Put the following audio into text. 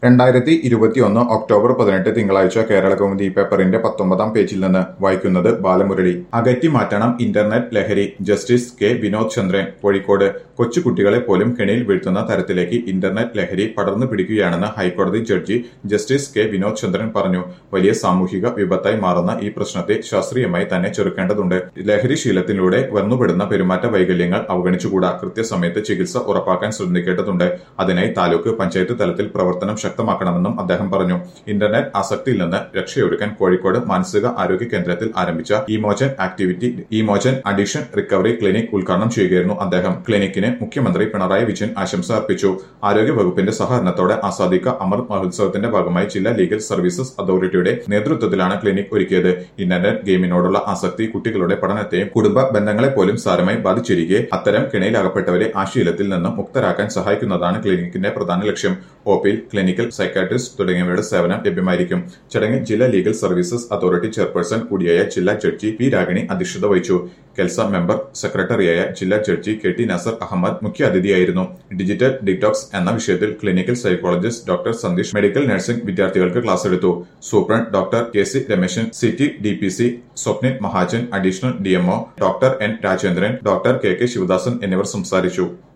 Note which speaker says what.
Speaker 1: രണ്ടായിരത്തി ഇരുപത്തിയൊന്ന് ഒക്ടോബർ പതിനെട്ട് തിങ്കളാഴ്ച കേരള കൗമുദി പേപ്പറിന്റെ പത്തൊമ്പതാം പേജിൽ നിന്ന് വായിക്കുന്നത് ബാലമുരളി അകറ്റി മാറ്റണം ഇന്റർനെറ്റ് ലഹരി ജസ്റ്റിസ് കെ വിനോദ് ചന്ദ്രൻ കോഴിക്കോട് കൊച്ചുകുട്ടികളെ പോലും കെണിയിൽ വീഴ്ത്തുന്ന തരത്തിലേക്ക് ഇന്റർനെറ്റ് ലഹരി പടർന്നു പിടിക്കുകയാണെന്ന് ഹൈക്കോടതി judge justice K Vinod Chandran പറഞ്ഞു വലിയ സാമൂഹിക വിപത്തായി മാറുന്ന ഈ പ്രശ്നത്തെ ശാസ്ത്രീയമായി തന്നെ ചെറുക്കേണ്ടതുണ്ട് ലഹരി ശീലത്തിലൂടെ വന്നുപെടുന്ന പെരുമാറ്റ വൈകല്യങ്ങൾ അവഗണിച്ചുകൂടാ കൃത്യസമയത്ത് ചികിത്സ ഉറപ്പാക്കാൻ ശ്രദ്ധിക്കേണ്ടതുണ്ട് അതിനായി താലൂക്ക് പഞ്ചായത്ത് തലത്തിൽ പ്രവർത്തനം ശക്തമാക്കണമെന്നും അദ്ദേഹം പറഞ്ഞു ഇന്റർനെറ്റ് ആസക്തിയിൽ നിന്ന് രക്ഷയൊരുക്കാൻ കോഴിക്കോട് മാനസിക ആരോഗ്യ കേന്ദ്രത്തിൽ ആരംഭിച്ച ഇമോജൻ ആക്ടിവിറ്റി ഇമോജൻ അഡിക്ഷൻ റിക്കവറി ക്ലിനിക് ഉദ്ഘാടനം ചെയ്യുകയായിരുന്നു അദ്ദേഹം ക്ലിനിക്കിന് മുഖ്യമന്ത്രി പിണറായി വിജയൻ ആശംസ അർപ്പിച്ചു ആരോഗ്യ വകുപ്പിന്റെ സഹകരണത്തോടെ ആസാദിക്ക അമൃത് മഹോത്സവത്തിന്റെ ഭാഗമായി ജില്ലാ ലീഗൽ സർവീസസ് അതോറിറ്റിയുടെ നേതൃത്വത്തിലാണ് ക്ലിനിക് ഒരുക്കിയത് ഇന്റർനെറ്റ് ഗെയിമിനോടുള്ള ആസക്തി കുട്ടികളുടെ പഠനത്തെയും കുടുംബ ബന്ധങ്ങളെ പോലും സാരമായി ബാധിച്ചിരിക്കെ അത്തരം കിണയിലകപ്പെട്ടവരെ ആ ശീലത്തിൽ നിന്നും മുക്തരാക്കാൻ സഹായിക്കുന്നതാണ് ക്ലിനിക്കിന്റെ പ്രധാന ലക്ഷ്യം ഒപിയിൽ ക്ലിനിക്കൽ സൈക്കാട്രിസ്റ്റ് തുടങ്ങിയവയുടെ സേവനം ലഭ്യമായിരിക്കും ചടങ്ങിൽ ജില്ലാ ലീഗൽ സർവീസസ് അതോറിറ്റി ചെയർപേഴ്സൺ കൂടിയായ ജില്ലാ ജഡ്ജി പി രാഗിണി അധ്യക്ഷത വഹിച്ചു കെൽസ മെമ്പർ സെക്രട്ടറിയായ ജില്ലാ judge K T Nasar Ahmed മുഖ്യാതിഥിയായിരുന്നു ഡിജിറ്റൽ ഡിറ്റോക്സ് എന്ന വിഷയത്തിൽ clinical psychologist doctor Sandeesh medical nursing വിദ്യാർത്ഥികൾക്ക് ക്ലാസ് എടുത്തു superintendent doctor K C Rameshan city D P C Swapnil Mahajan additional DMO doctor N Rajendran doctor K K Sivadasan എന്നിവർ സംസാരിച്ചു